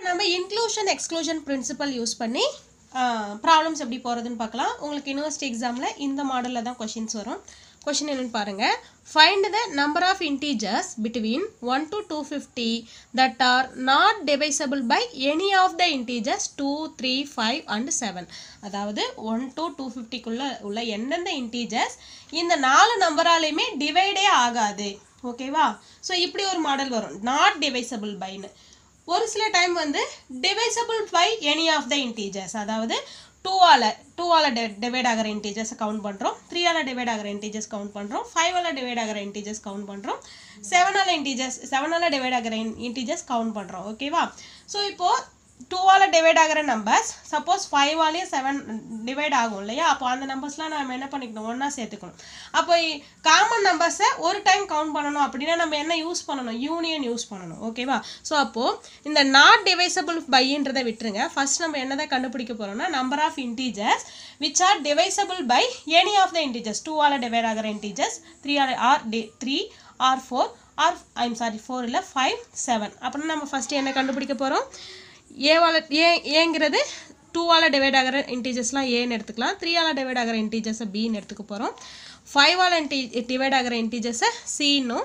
நம்ம inclusion exclusion principle use பண்ணி problems எப்படி போகிறதுன்னு பார்க்கலாம் உங்களுக்கு யூனிவர்சிட்டி எக்ஸாமில் இந்த மாடலில் தான் கொஷின்ஸ் வரும் கொஷின் என்னன்னு பாருங்கள் find the number of integers between one to two fifty that are not divisible by any of the integers two three five and seven அதாவது ஒன் டு டூ ஃபிஃப்டிக்குள்ளே உள்ள எந்தெந்த இன்டீஜர்ஸ் இந்த நாலு நம்பராலையுமே டிவைடே ஆகாது ஓகேவா ஸோ இப்படி ஒரு மாடல் வரும் நாட் டிவைசபிள் பைன்னு ஒரு சில டைம் வந்து divisible by any of the integers அதாவது டூவால் டூவால் டெ டிவைட் ஆகிற இன்டீஜர்ஸை கவுண்ட் பண்ணுறோம் த்ரீயால் டிவைட் ஆகிற இன்டீஜர்ஸ் கவுண்ட் பண்ணுறோம் ஃபைவால் டிவைட் ஆகிற இன்டீஜர்ஸ் கவுண்ட் பண்ணுறோம் செவனால் இன்டீஜர்ஸ் செவனால் டிவைட் ஆகிற இன்டீஜர்ஸ் கவுண்ட் பண்ணுறோம் ஓகேவா ஸோ இப்போது டூவால் டிவைட் ஆகிற நம்பர்ஸ் சப்போஸ் ஃபைவாலேயும் செவன் டிவைட் ஆகும் இல்லையா அப்போ அந்த நம்பர்ஸ்லாம் நம்ம என்ன பண்ணிக்கணும் ஒன்றா சேர்த்துக்கணும் அப்போ காமன் நம்பர்ஸை ஒரு டைம் கவுண்ட் பண்ணணும் அப்படின்னா நம்ம என்ன யூஸ் பண்ணணும் யூனியன் யூஸ் பண்ணணும் ஓகேவா ஸோ அப்போது இந்த நாட் டிவைசபிள் பைன்றதை விட்டுருங்க ஃபர்ஸ்ட் நம்ம என்னதான் கண்டுபிடிக்க போகிறோம்னா number of integers which are divisible by any of the integers டூவால் டிவைட் ஆகிற integers three or or D three or four or I'm sorry four இல்லை ஃபைவ் செவன் அப்படின்னா நம்ம ஃபஸ்ட்டு என்ன கண்டுபிடிக்க போகிறோம் ஏவால் ஏ ஏங்கிறது டூவால் டிவைட் ஆகிற இன்டீஜர்ஸ்லாம் ஏன்னு எடுத்துக்கலாம் த்ரீயால் டிவைட் ஆகிற இன்டீஜர்ஸை பின்னு எடுத்துக்க போகிறோம் ஃபைவால் இன்டி டிவைட் ஆகிற இன்டீஜர்ஸை சின்னும்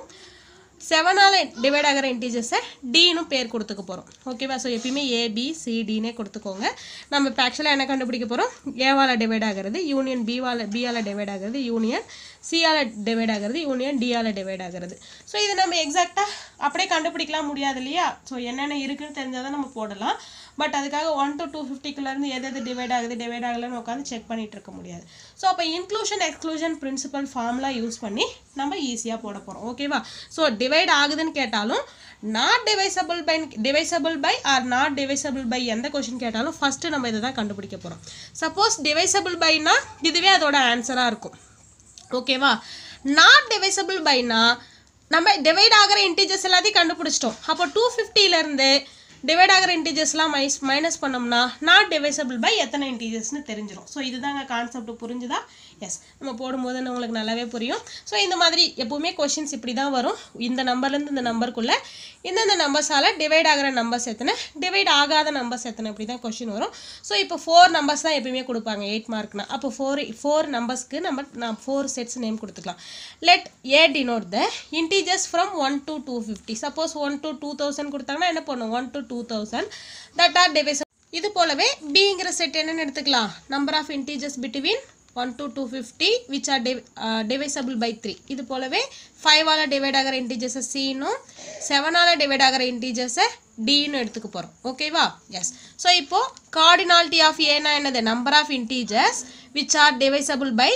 செவனால் டிவைட் ஆகிற இன்டீஜர்ஸை டின்னு பேர் கொடுத்துக்க போகிறோம் ஓகேவா ஸோ எப்பயுமே ஏபி சிடினே கொடுத்துக்கோங்க நம்ம இப்போ ஆக்சுவலாக என்ன கண்டுபிடிக்க போகிறோம் ஏவால் டிவைட் ஆகிறது யூனியன் பிவால் பியால் டிவைட் ஆகிறது யூனியன் சியால் டிவைட் ஆகிறது யூனியன் டியால் டிவைட் ஆகிறது ஸோ இது நம்ம எக்ஸாக்டாக அப்படியே கண்டுபிடிக்கலாம் முடியாது இல்லையா ஸோ என்னென்ன இருக்குன்னு தெரிஞ்சால் தான் நம்ம போடலாம் பட் அதுக்காக ஒன் டு டூ ஃபிஃப்டிக்குள்ளேருந்து எது எது டிவைட் ஆகுது டிவைட் ஆகலைன்னு உட்காந்து செக் பண்ணிட்டு இருக்க முடியாது ஸோ அப்போ இன்க்ளூஷன் எக்ஸ்க்ளூஷன் பிரின்சிபல் ஃபார்ம்லாம் யூஸ் பண்ணி நம்ம ஈஸியாக போட போகிறோம் ஓகேவா ஸோ டிவைட் ஆகுதுன்னு கேட்டாலும் not divisible by divisible by or not divisible by எந்த கொஷின் கேட்டாலும் ஃபஸ்ட்டு நம்ம இதை தான் கண்டுபிடிக்க போகிறோம் சப்போஸ் டிவைசபிள் பைனா இதுவே அதோட ஆன்சராக இருக்கும் ஓகேவா நாட் டிவைசபிள் பைனா நம்ம டிவைட் ஆகிற இன்டீஜர்ஸ் எல்லாத்தையும் கண்டுபிடிச்சிட்டோம் அப்போ டூ ஃபிஃப்டிலேருந்து டிவைட் ஆகிற இன்டீஜர்ஸ்லாம் மைனஸ் மைனஸ் பண்ணோம்னா நாட் டிவைசபிள் பை எத்தனை இன்டீஜர்ஸ்னு தெரிஞ்சிடும் ஸோ இதுதாங்க கான்செப்ட் புரிஞ்சுதா எஸ் நம்ம போடும்போது உங்களுக்கு நல்லாவே புரியும் ஸோ இந்த மாதிரி எப்போவுமே கொஷின்ஸ் இப்படி தான் வரும் இந்த நம்பர்லேருந்து இந்த நம்பருக்குள்ளே இந்தந்த நம்பர்ஸால் டிவைட் ஆகிற நம்பர்ஸ் எத்தனை டிவைட் ஆகாத நம்பர்ஸ் எத்தனை இப்படி தான் கொஷின் வரும் ஸோ இப்போ ஃபோர் நம்பர்ஸ் தான் எப்பயுமே கொடுப்பாங்க எயிட் மார்க்னா அப்போ ஃபோர் ஃபோர் நம்பர்ஸ்க்கு நம்ம நான் ஃபோர் செட்ஸ் நேம் கொடுத்துக்கலாம் let A denote the integers from one to two fifty suppose one to two thousand கொடுத்தாங்கன்னா என்ன பண்ணும் one to two thousand that are divide இது போலவே பிங்கிற செட் என்னன்னு எடுத்துக்கலாம் number of integers between one to two fifty which are div divisible by three இது போலவே ஃபைவால் டிவைட் ஆகிற இன்டீஜர்ஸை சின்னும் செவனால் டிவைட் ஆகிற இன்டீஜர்ஸை டின்னு எடுத்துக்க போகிறோம் ஓகேவா எஸ் ஸோ இப்போது கார்டினாலிட்டி ஆஃப் ஏனா என்னது number of integers which are divisible by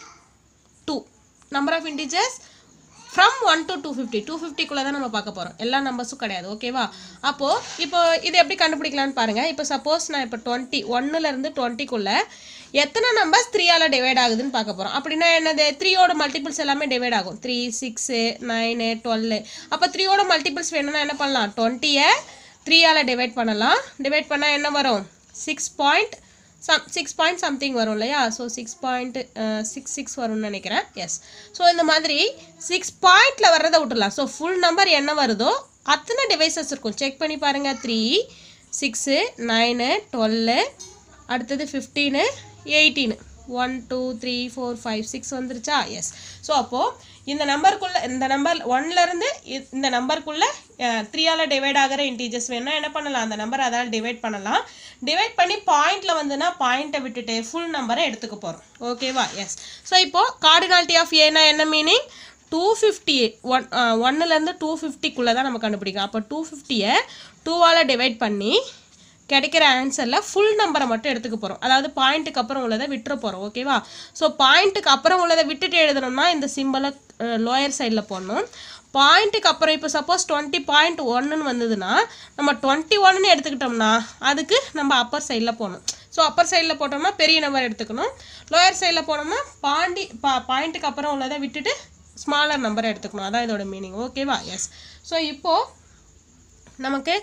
two number of integers from one to two fifty two ஃபிஃப்டிக்குள்ளே தான் நம்ம பார்க்க போகிறோம் எல்லா நம்பர்ஸும் கிடையாது ஓகேவா அப்போது இப்போ இது எப்படி கண்டுபிடிக்கலான்னு பாருங்கள் இப்போ சப்போஸ் நான் இப்போ டுவெண்ட்டி ஒன்னுலேருந்து டுவெண்ட்டிக்குள்ளே எத்தனை நம்பர்ஸ் த்ரீயால் டிவைட் ஆகுதுன்னு பார்க்க போகிறோம் அப்படின்னா என்னது த்ரீயோட மல்டிபிள்ஸ் எல்லாமே டிவைட் ஆகும் த்ரீ சிக்ஸு நைனு டுவெல்லு அப்போ த்ரீயோட மல்டிபிள்ஸ் வேணும்னா என்ன பண்ணலாம் டுவெண்ட்டியை த்ரீயால் டிவைட் பண்ணலாம் டிவைட் பண்ணால் என்ன வரும் six point some six point something வரும் இல்லையா so six point six six வரும்னு நினைக்கிறேன் எஸ் ஸோ இந்த மாதிரி சிக்ஸ் பாயிண்டில் வர்றதை விட்டுலாம் ஸோ ஃபுல் நம்பர் என்ன வருதோ அத்தனை டிவைசஸ் இருக்கும் செக் பண்ணி பாருங்கள் த்ரீ சிக்ஸு நைனு டுவெல்லு அடுத்தது fifteen eighteen one two three four five six வந்துருச்சா எஸ் ஸோ அப்போது இந்த நம்பருக்குள்ளே இந்த நம்பர் ஒன்லேருந்து இந்த நம்பருக்குள்ளே த்ரீயால் டிவைட் ஆகிற இன்டீஜர்ஸ் வேணும்னா என்ன பண்ணலாம் அந்த நம்பர் அதால் டிவைட் பண்ணலாம் டிவைட் பண்ணி பாயிண்டில் வந்துன்னா பாயிண்ட்டை விட்டுட்டு ஃபுல் நம்பரை எடுத்துக்க போகிறோம் ஓகேவா எஸ் ஸோ இப்போது கார்டினாலிட்டி ஆஃப் ஏனா என்ன மீனிங் டூ ஃபிஃப்டி ஒன் ஒன்னுலேருந்து டூ ஃபிஃப்டிக்குள்ளே தான் நம்ம கண்டுபிடிக்கலாம் அப்போ டூ ஃபிஃப்டியை டூவால் டிவைட் பண்ணி கிடைக்கிற ஆன்சரில் ஃபுல் நம்பரை மட்டும் எடுத்துக்க போகிறோம் அதாவது பாயிண்ட்டுக்கு அப்புறம் உள்ளதை விட்டுற போகிறோம் ஓகேவா ஸோ பாயிண்ட்டுக்கு அப்புறம் உள்ளதை விட்டுட்டு எழுதணும்னா இந்த சிம்பிளை லோயர் சைடில் போடணும் பாயிண்ட்டுக்கு அப்புறம் இப்போ சப்போஸ் டுவெண்ட்டி பாயிண்ட் ஒன்றுன்னு வந்ததுன்னா நம்ம டுவெண்ட்டி ஒன்னு எடுத்துக்கிட்டோம்னா அதுக்கு நம்ம அப்பர் சைடில் போகணும் ஸோ அப்பர் சைடில் போட்டோம்னா பெரிய நம்பர் எடுத்துக்கணும் லோயர் சைடில் போனோம்னா பாண்டி பா பாயிண்ட்டுக்கு அப்புறம் உள்ளதை விட்டுட்டு ஸ்மாலர் நம்பரை எடுத்துக்கணும் அதான் இதோட மீனிங் ஓகேவா எஸ் ஸோ இப்போது நமக்கு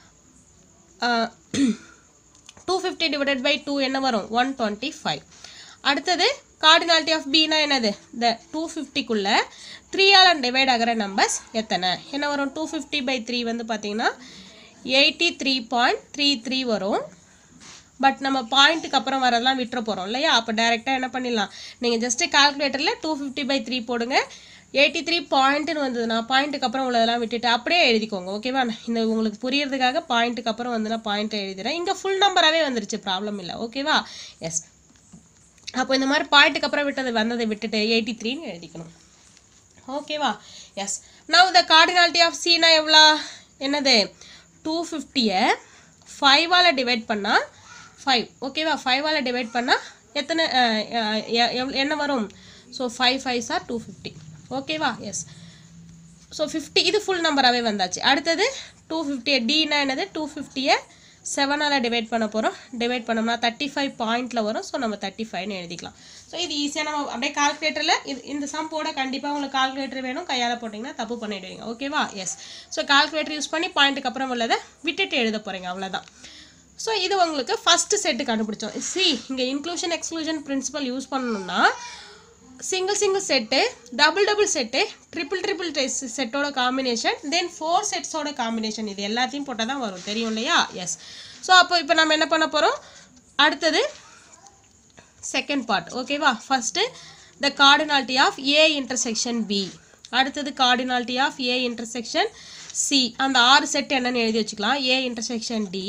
two fifty divided by two என்ன வரும் ஒன் டுவெண்ட்டி ஃபைவ் அடுத்தது கார்டினாலிட்டி ஆஃப் பினா என்னது இந்த டூ ஃபிஃப்டிக்குள்ளே த்ரீயால் டிவைட் ஆகிற நம்பர்ஸ் எத்தனை என்ன வரும் டூ ஃபிஃப்டி பை த்ரீ வந்து பார்த்தீங்கன்னா eighty three point three three வரும் பட் நம்ம பாயிண்ட்டுக்கு அப்புறம் வரதெல்லாம் விட்டுற போகிறோம் இல்லையா அப்போ டேரெக்டாக என்ன பண்ணிடலாம் நீங்கள் ஜஸ்ட்டு கால்குலேட்டரில் டூ ஃபிஃப்டி பை த்ரீ போடுங்க எயிட்டி த்ரீ பாயிண்ட்டுன்னு வந்ததுன்னா பாயிண்ட்டுக்கு அப்புறம் உள்ளதெல்லாம் விட்டுட்டு அப்படியே எழுதிக்கோங்க ஓகேவா இந்த உங்களுக்கு புரியறதுக்காக பாயிண்ட்டுக்கு அப்புறம் வந்து நான் பாயிண்ட்டை எழுதிடுறேன் இங்கே ஃபுல் நம்பராகவே வந்துருச்சு ப்ராப்ளம் இல்லை ஓகேவா எஸ் அப்போ இந்த மாதிரி பாயிண்ட்டுக்கு அப்புறம் விட்டது வந்ததை விட்டுட்டு எயிட்டி த்ரீன்னு எழுதிக்கணும் ஓகேவா yes now the cardinality of சீனா எவ்வளோ என்னது டூ ஃபிஃப்டியை ஃபைவால் டிவைட் பண்ணால் ஃபைவ் ஓகேவா ஃபைவால் டிவைட் பண்ணால் எத்தனை அஹ், அஹ், எ- எவ்வளோ- என்ன வரும் so five five sir two fifty ஓகேவா எஸ் ஸோ ஃபிஃப்டி இது ஃபுல் நம்பராகவே வந்தாச்சு அடுத்தது டூ ஃபிஃப்டியை டீனா என்னது டூ ஃபிஃப்டியை செவனால் டிவைட் பண்ண போகிறோம் டிவைட் பண்ணோம்னா தேர்ட்டி ஃபைவ் பாயிண்டில் வரும் ஸோ நம்ம தேர்ட்டி ஃபைவ்னு எழுதிக்கலாம் ஸோ இது ஈஸியாக நம்ம அப்படியே கால்குலேட்டரில் இது இந்த சம் போட கண்டிப்பாக உங்களுக்கு கால்குலேட்டர் வேணும் கையால் போட்டிங்கன்னா தப்பு பண்ணிடுவீங்க ஓகேவா எஸ் ஸோ கால்குலேட்டர் யூஸ் பண்ணி பாயிண்ட்டுக்கு அப்புறம் உள்ளதை விட்டுட்டு எழுத போகிறீங்க அவ்வளோதான் ஸோ இது உங்களுக்கு ஃபஸ்ட்டு செட்டு கண்டுபிடிச்சோம் சி இங்கே இன்க்ளூஷன் எக்ஸ்க்ளூஷன் பிரின்சிபல் யூஸ் பண்ணணும்னா single single set double double set triple triple செட்டோட காம்பினேஷன் தென் ஃபோர் செட்ஸோட காம்பினேஷன் இது எல்லாத்தையும் போட்டால் தான் வரும் தெரியும் இல்லையா எஸ் ஸோ அப்போ இப்போ நம்ம என்ன பண்ண போகிறோம் அடுத்தது செகண்ட் பார்ட் ஓகேவா first the cardinality of A intersection B அடுத்தது cardinality of A intersection C அந்த ஆறு செட் என்னன்னு எழுதி வச்சுக்கலாம் A intersection D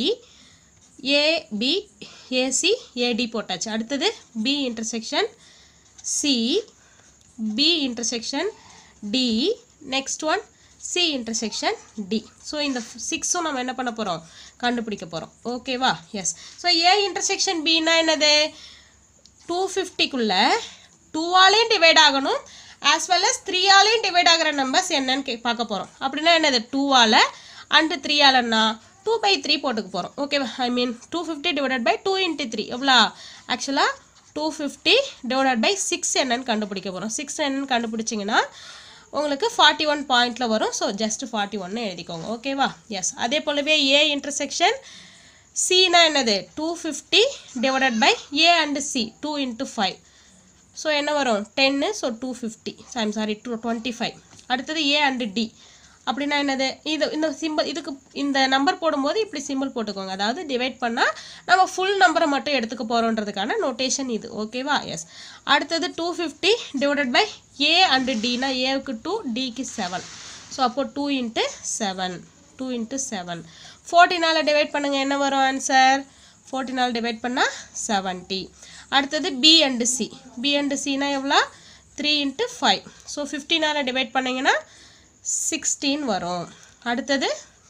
AB AC AD போட்டாச்சு அடுத்தது B intersection C B intersection D next one C intersection D so இந்த சிக்ஸும் நம்ம என்ன பண்ண போகிறோம் கண்டுபிடிக்க போகிறோம் ஓகேவா எஸ் ஸோ ஏ இன்டர்செக்ஷன் பின்னா என்னது டூ ஃபிஃப்டிக்குள்ளே டூவாலையும் டிவைட் ஆகணும் ஆஸ் வெல் அஸ் த்ரீயாலையும் டிவைட் ஆகிற நம்பர்ஸ் என்னன்னு கே பார்க்க போகிறோம் அப்படின்னா என்னது டூவால் அண்டு த்ரீயாலன்னா டூ பை த்ரீ போட்டுக்க போகிறோம் ஓகேவா I mean two fifty divided by two into three எவ்வளோ ஆக்சுவலாக two fifty divided by six என்னன்னு கண்டுபிடிக்க போகிறோம் சிக்ஸ் என்னன்னு கண்டுபிடிச்சிங்கன்னா உங்களுக்கு ஃபார்ட்டி ஒன் பாயிண்டில் வரும் ஸோ ஜஸ்ட் ஃபார்ட்டி ஒன்னு எழுதிக்கோங்க ஓகேவா எஸ் அதே போலவே ஏ இன்டர்செக்ஷன் சினா என்னது two fifty divided by A and C two into five so என்ன வரும் டென்னு so two fifty I'm sorry two twenty five அடுத்தது ஏ அண்டு டி அப்படின்னா என்னது இது இந்த சிம்பிள் இதுக்கு இந்த நம்பர் போடும்போது இப்படி சிம்பிள் போட்டுக்கோங்க அதாவது டிவைட் பண்ணால் நம்ம ஃபுல் நம்பரை மட்டும் எடுத்துக்க போகிறோன்றதுக்கான நோட்டேஷன் இது ஓகேவா எஸ் அடுத்தது two fifty divided by A and டினா ஏவுக்கு டூ டிக்கு செவன் ஸோ அப்போ two into seven two into seven ஃபோர்டீனால் டிவைட் பண்ணுங்கள் என்ன வரும் ஆன்சர் ஃபோர்டீனால் டிவைட் பண்ணால் செவன்ட்டி அடுத்தது B and C B and சினா எவ்வளோ த்ரீ இன்ட்டு ஃபைவ் ஸோ ஃபிஃப்டீனால் டிவைட் பண்ணிங்கன்னா சிக்ஸ்டீன் வரும் அடுத்தது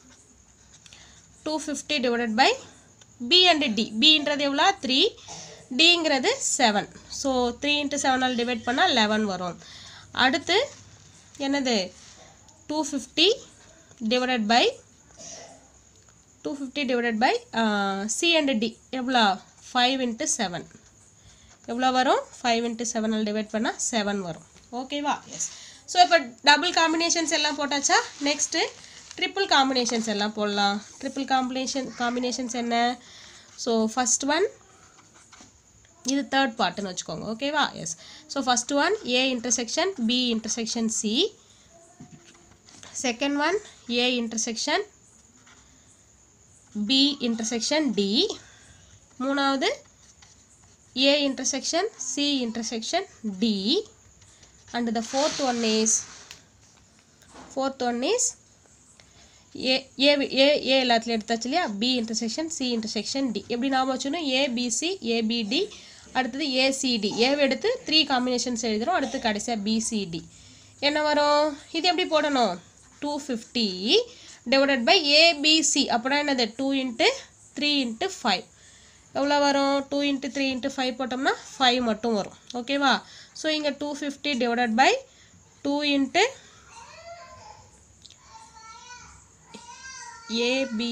two fifty divided by B and D பின்றது எவ்வளோ த்ரீ டிங்கிறது செவன் ஸோ த்ரீ இன்ட்டு செவனால் டிவைட் பண்ணால் லெவன் வரும் அடுத்து என்னது two fifty divided by two fifty divided by C and D எவ்வளோ ஃபைவ் இன்ட்டு செவன் எவ்வளோ வரும் ஃபைவ் இன்ட்டு செவனால் டிவைட் பண்ணால் செவன் வரும் ஓகேவா எஸ் ஸோ இப்போ டபுள் காம்பினேஷன்ஸ் எல்லாம் போட்டாச்சா நெக்ஸ்ட்டு ட்ரிபிள் காம்பினேஷன்ஸ் எல்லாம் போடலாம் ட்ரிபிள் காம்பினேஷன் காம்பினேஷன்ஸ் என்ன ஸோ ஃபஸ்ட் ஒன் இது தேர்ட் பார்ட்டுன்னு வச்சுக்கோங்க ஓகேவா yes so first one A intersection B intersection C second one A intersection B intersection D மூணாவது ஏ intersection C intersection D and the fourth one is fourth one is A A A A எல்லாத்துலையும் எடுத்தாச்சு இல்லையா B intersection C intersection D எப்படி ஞாபகம் வச்சுக்கணும் ABC APD அடுத்தது ACT ஏவை எடுத்து த்ரீ காம்பினேஷன்ஸ் எழுதுகிறோம் அடுத்து கடைசியாக பிசிடி என்ன வரும் இது எப்படி போடணும் two fifty divided by ABC அப்படின்னா என்னது two into three into five எவ்வளோ வரும் two into three into five போட்டோம்னா ஃபைவ் மட்டும் வரும் ஓகேவா ஸோ இங்கே two fifty divided by two into AB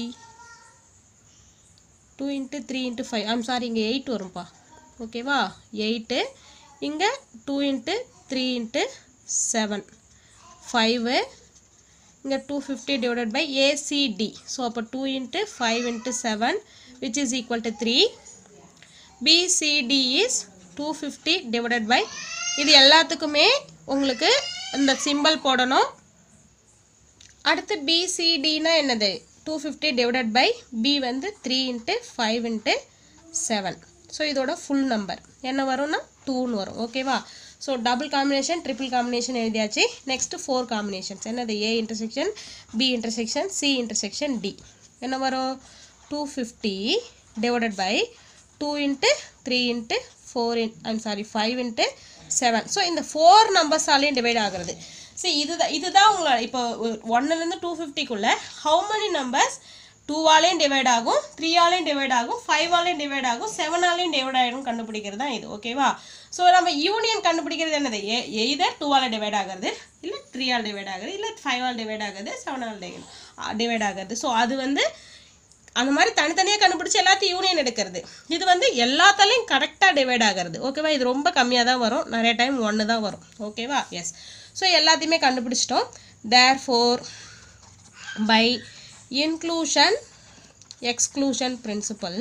two into three into five I'm sorry இங்கே எயிட் வரும்ப்பா ஓகேவா எயிட்டு இங்கே two into three into seven five இங்கே two fifty divided by ACD so அப்போ two into five into seven which is equal to three BCD is two fifty divided by இது எல்லாத்துக்குமே உங்களுக்கு இந்த சிம்பிள் போடணும் அடுத்து பிசிடினா என்னது two fifty divided by B வந்து three into five into seven so இதோட ஃபுல் நம்பர் என்ன வரும்னா டூன்னு வரும் ஓகேவா so double combination triple combination எழுதியாச்சு நெக்ஸ்ட்டு ஃபோர் காம்பினேஷன்ஸ் என்னது A intersection B intersection C intersection D என்ன வரும் two fifty divided by two into three into four in I'm sorry five into seven so இந்த four நம்பர்ஸாலேயும் divide ஆகுறது சரி இதுதான் இதுதான் உங்களோட இப்போ ஒன்னுலேருந்து டூ ஃபிஃப்டிக்குள்ளே ஹவு many நம்பர்ஸ் டூவாலேயும் டிவைட் ஆகும் த்ரீயாலையும் டிவைட் ஆகும் ஃபைவாலையும் டிவைட் ஆகும் செவனாலையும் டிவைட் ஆகிடும் கண்டுபிடிக்கிறது தான் இது ஓகேவா ஸோ நம்ம யூனியன் கண்டுபிடிக்கிறது என்னது எ எய்தர் டூவால் டிவைட் ஆகிறது இல்லை த்ரீயால் டிவைட் ஆகுது இல்லை ஃபைவால் டிவைட் ஆகுது செவனால் டிவைட் ஆகுது ஸோ அது வந்து அந்த மாதிரி தனித்தனியாக கண்டுபிடிச்சி எல்லாத்தையும் யூனியன் எடுக்கிறது இது வந்து எல்லாத்தாலையும் கரெக்டாக டிவைட் ஆகிறது ஓகேவா இது ரொம்ப கம்மியாக தான் வரும் நிறைய டைம் ஒன்று தான் வரும் ஓகேவா எஸ் ஸோ எல்லாத்தையுமே கண்டுபிடிச்சிட்டோம் therefore by inclusion exclusion principle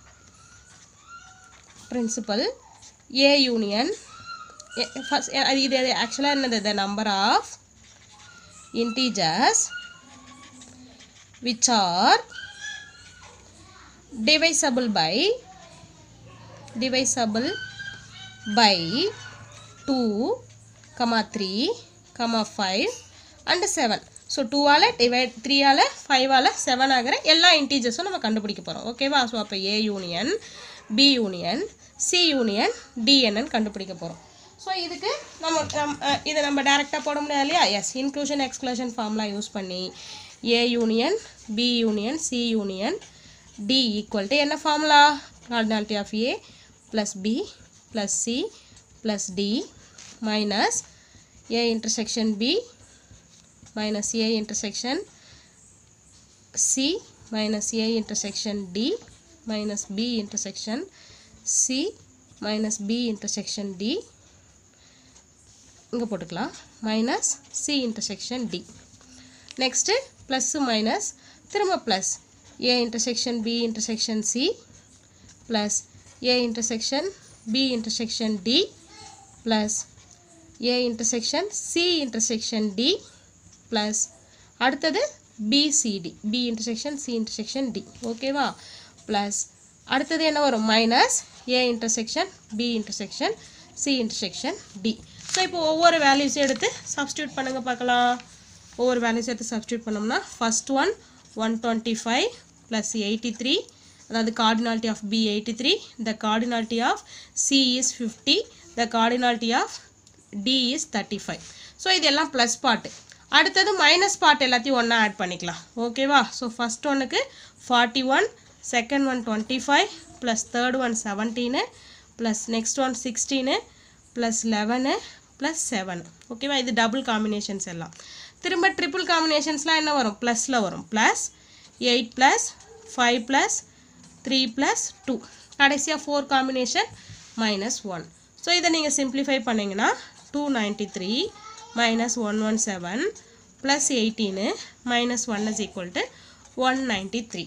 principle A union first இது ஆக்சுவலாக என்னது the number of integers which are divisible by divisible by 2 comma 3 comma 5 and 7 so டூவால் டிவைட் த்ரீயால் ஃபைவால் செவன் ஆகிற எல்லா இன்டீஜர்ஸும் நம்ம கண்டுபிடிக்க போகிறோம் ஓகேவா ஸோ அப்போ A union B union C union D என்னன்னு கண்டுபிடிக்க போகிறோம் ஸோ இதுக்கு நம்ம நம் அஹ் இதை நம்ம டேரெக்டாக போட முடியாது இல்லையா எஸ் இன்க்ளூஷன் எக்ஸ்க்ளூஷன் ஃபார்ம்லாம் யூஸ் பண்ணி A union B union C union D equal to என்ன formula cardinality of A plus B plus C plus D minus A intersection B minus A intersection C minus A intersection D minus B intersection C minus B intersection D இங்கே போட்டுக்கலாம் minus C intersection D next plus minus திரும்ப plus A intersection B intersection C plus A intersection B intersection D plus A intersection C intersection D plus அடுத்தது BCD B intersection C intersection D ஓகேவா plus அடுத்தது என்ன வரும் minus A intersection B intersection C intersection D so இப்போ ஒவ்வொரு வேல்யூஸும் எடுத்து substitute பண்ணுங்க பார்க்கலாம் ஒவ்வொரு வேல்யூஸ் எடுத்து சப்ஸ்டியூட் பண்ணோம்னா first one one twenty five plus eighty three அதாவது cardinality of B eighty three the cardinality of C is fifty the cardinality of D is thirty five so இது எல்லாம் ப்ளஸ் பார்ட்டு அடுத்தது minus part எல்லாத்தையும் ஒன்றா add பண்ணிக்கலாம் ஓகேவா so first ஒன்னுக்கு forty one second one twenty five plus third one seventeen plus next one sixteen plus eleven plus seven ஓகேவா இது டபுள் காம்பினேஷன்ஸ் எல்லாம் திரும்ப ட்ரிபிள் காம்பினேஷன்ஸ்லாம் என்ன வரும் ப்ளஸில் வரும் plus eight plus five plus three plus two கடைசியாக four combination minus one so இதை நீங்கள் சிம்ப்ளிஃபை பண்ணிங்கன்னா two ninety three minus one one seven plus eighteen minus one is equal to one ninety three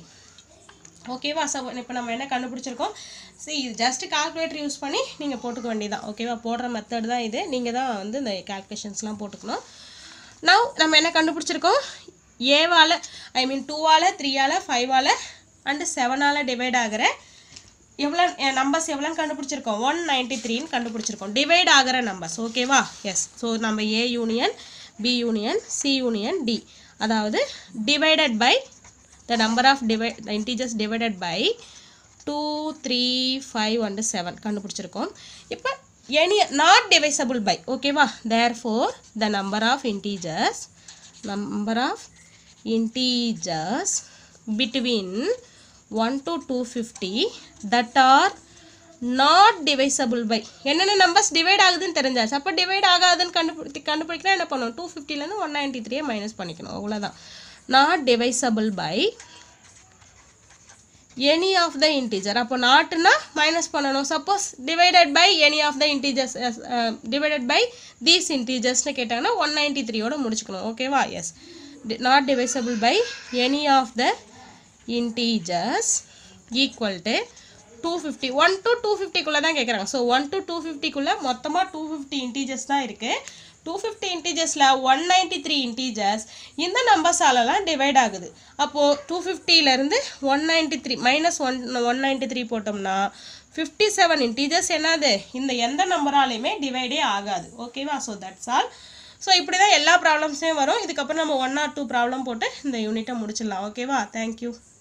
ஓகேவா so இப்போ நம்ம என்ன கண்டுபிடிச்சிருக்கோம் சரி இது ஜஸ்ட் கால்குலேட்டர் யூஸ் பண்ணி நீங்கள் போட்டுக்க வேண்டியதான் ஓகேவா போடுற மெத்தட் தான் இது நீங்கள் தான் வந்து இந்த கால்குலேஷன்ஸ்லாம் போட்டுக்கணும் நவ் நம்ம என்ன கண்டுபிடிச்சிருக்கோம் ஏவால் ஐ மீன் டூவால் த்ரீயால் ஃபைவால் அண்டு செவனால் டிவைட் ஆகிற எவ்வளோ நம்பர்ஸ் எவ்வளோன்னு கண்டுபிடிச்சிருக்கோம் ஒன் நைன்ட்டி த்ரீன்னு கண்டுபிடிச்சிருக்கோம் டிவைட் ஆகிற நம்பர்ஸ் ஓகேவா எஸ் ஸோ நம்ம A union B union C union D அதாவது divided by the number of divide integers divided by two three five and seven கண்டுபிடிச்சிருக்கோம் இப்போ எனி நாட் டிவைசபிள் பை ஓகேவா therefore the number of integers number of integers between 1 to 250 that are not divisible by என்னென்ன numbers divide ஆகுதுன்னு தெரிஞ்சாச்சு அப்போ divide ஆகாதுன்னு கண்டுபிடி கண்டுபிடிக்கணும் என்ன பண்ணணும் டூ ஃபிஃப்டிலேருந்து ஒன் நைன்ட்டி த்ரீயே மைனஸ் பண்ணிக்கணும் அவ்வளோதான் not divisible by any of the integer அப்போ நாட்டுனா மைனஸ் பண்ணணும் suppose divided by any of the integers divided by these இன்டீஜர்ஸ்னு கேட்டாங்கன்னா ஒன் நைன்ட்டி த்ரீயோட முடிச்சுக்கணும் ஓகேவா yes not divisible by any of the integers equal to two fifty one to two ஃபிஃப்டிக்குள்ளே தான் கேட்குறாங்க ஸோ ஒன் டு டூ ஃபிஃப்டிக்குள்ளே மொத்தமாக டூ ஃபிஃப்டி இன்டீஜர்ஸ் தான் இருக்குது டூ ஃபிஃப்டி இன்டீஜர்ஸில் ஒன் நைன்டி த்ரீ இன்டீஜர்ஸ் இந்த நம்பர்ஸாலலாம் டிவைட் ஆகுது அப்போது டூ ஃபிஃப்டியிலேருந்து one ninety three minus one one ninety three போட்டோம்னா ஃபிஃப்டி செவன் இன்டீஜர்ஸ் என்னது இந்த எந்த நம்பராலையுமே டிவைடே ஆகாது ஓகேவா ஸோ தட்ஸ் ஆல் ஸோ இப்படி தான் எல்லா ப்ராப்ளம்ஸையும் வரும் இதுக்கப்புறம் நம்ம ஒன் ஆர் டூ ப்ராப்ளம் போட்டு இந்த யூனிட்டை முடிச்சிடலாம் ஓகேவா தேங்க்யூ